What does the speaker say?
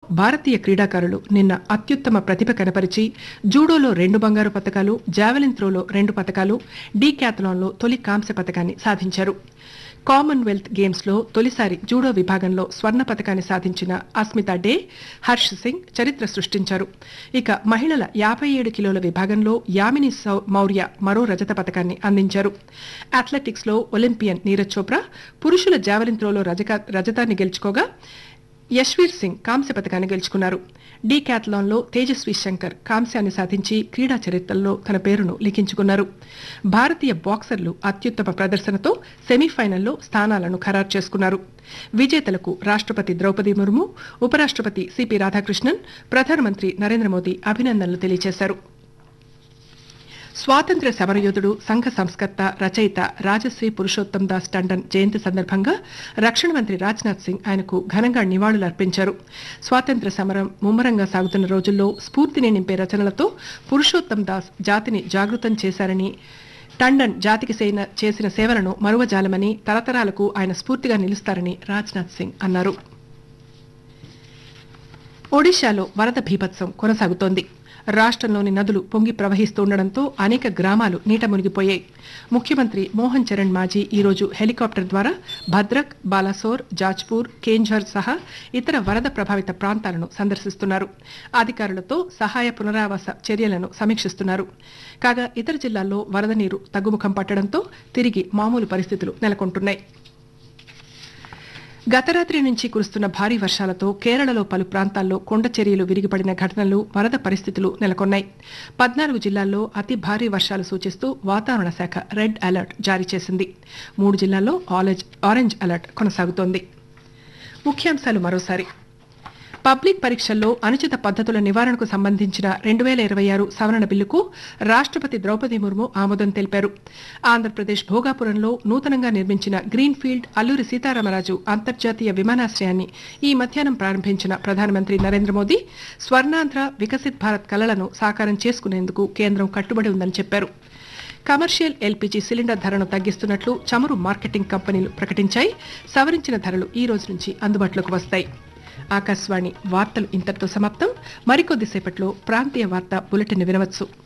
భారతీయ క్రీడాకారులు నిన్న అత్యుత్తమ ప్రతిభ కనపరిచి జూడోలో రెండు బంగారు పతకాలు జావెలిన్ త్రోలో రెండు పతకాలు డీక్యాథలాన్లో తొలి కాంస్య పతకాన్ని సాధించారు కామన్వెల్త్ గేమ్స్ లో తొలిసారి జూడో విభాగంలో స్వర్ణ పతకాన్ని సాధించిన అస్మితా డే హర్ష్ సింగ్ చరిత్ర సృష్టించారు ఇక మహిళల యాభై ఏడు కిలోల విభాగంలో యామిని సౌ- మౌర్య మరో రజత పతకాన్ని అందించారు అథ్లెటిక్స్ లో ఒలింపియన్ నీరజ్ చోప్రా పురుషుల జావెలిన్ త్రోలో రజక- రజతాన్ని గెలుచుకోగా యశ్వీర్ సింగ్ కాంస్య పతకాన్ని గెలుచుకున్నారు డీ క్యాథలాన్లో తేజస్వి శంకర్ కాంస్యాన్ని సాధించి క్రీడా చరిత్రలో తన పేరును లిఖించుకున్నారు భారతీయ బాక్సర్లు అత్యుత్తమ ప్రదర్శనతో సెమీఫైనల్లో స్థానాలను ఖరారు చేసుకున్నారు విజేతలకు రాష్ట్రపతి ద్రౌపది ముర్ము ఉపరాష్ట్రపతి సిపి రాధాకృష్ణన్ ప్రధానమంత్రి నరేంద్ర మోదీ అభినందనలు తెలియజేశారు స్వాతంత్ర్య సమరయోధుడు సంఘ సంస్కర్త రచయిత రాజశ్రీ పురుషోత్తం దాస్ టండన్ జయంతి సందర్భంగా రక్షణ మంత్రి రాజ్నాథ్ సింగ్ ఆయనకు ఘనంగా నివాళులర్పించారు స్వాతంత్ర్య సమరం ముమ్మరంగా సాగుతున్న రోజుల్లో స్ఫూర్తిని నింపే రచనలతో పురుషోత్తం దాస్ జాతిని జాగృతం చేశారని టండన్ జాతికి సేన- చేసిన సేవలను మరువజాలమని తరతరాలకు ఆయన స్ఫూర్తిగా నిలుస్తారని రాజ్నాథ్ సింగ్ అన్నారు ఒడిశాలో వరద భీభత్సం కొనసాగుతోంది రాష్ట్రంలోని నదులు పొంగి ప్రవహిస్తుండటంతో అనేక గ్రామాలు నీట మునిగిపోయాయి ముఖ్యమంత్రి మోహన్ చరణ్ మాజీ ఈ రోజు హెలికాప్టర్ ద్వారా భద్రక్ బాలాసోర్ జాజ్పూర్ కేంఝర్ సహా ఇతర వరద ప్రభావిత ప్రాంతాలను సందర్శిస్తున్నారు అధికారులతో సహాయ పునరావాస చర్యలను సమీక్షిస్తున్నారు కాగా ఇతర జిల్లాల్లో వరద నీరు తగ్గుముఖం పట్టడంతో తిరిగి మామూలు పరిస్థితులు నెలకొంటున్నాయి గత రాత్రి నుంచి కురుస్తున్న భారీ వర్షాలతో కేరళలో పలు ప్రాంతాల్లో కొండ చర్యలు విరిగిపడిన ఘటనలు వరద పరిస్థితులు నెలకొన్నాయి పద్నాలుగు జిల్లాల్లో అతి భారీ వర్షాలు సూచిస్తూ వాతావరణ శాఖ రెడ్ అలర్ట్ జారీ చేసింది మూడు జిల్లాల్లో ఆరెంజ్ ఆరెంజ్ అలర్ట్ కొనసాగుతోంది ముఖ్యాంశాలు మరోసారి పబ్లిక్ పరీక్షల్లో అనుచిత పద్ధతుల నివారణకు సంబంధించిన రెండు వేల ఇరవై ఆరు సవరణ బిల్లుకు రాష్ట్రపతి ద్రౌపది ముర్ము ఆమోదం తెలిపారు ఆంధ్రప్రదేశ్ భోగాపురంలో నూతనంగా నిర్మించిన గ్రీన్ఫీల్డ్ అల్లూరి సీతారామరాజు అంతర్జాతీయ విమానాశ్రయాన్ని ఈ మధ్యాహ్నం ప్రారంభించిన ప్రధానమంత్రి నరేంద్ర మోదీ స్వర్ణాంధ్ర వికసిత్ భారత్ కలలను సాకారం చేసుకునేందుకు కేంద్రం కట్టుబడి ఉందని చెప్పారు కమర్షియల్ ఎల్పీజీ సిలిండర్ ధరను తగ్గిస్తున్నట్లు చమురు మార్కెటింగ్ కంపెనీలు ప్రకటించాయి సవరించిన ధరలు ఈ రోజు నుంచి అందుబాటులోకి వస్తాయి ఆకాశవాణి వార్తలు ఇంతటితో సమాప్తం మరికొద్దిసేపట్లో ప్రాంతీయ వార్త బులెటిన్ వినవచ్చు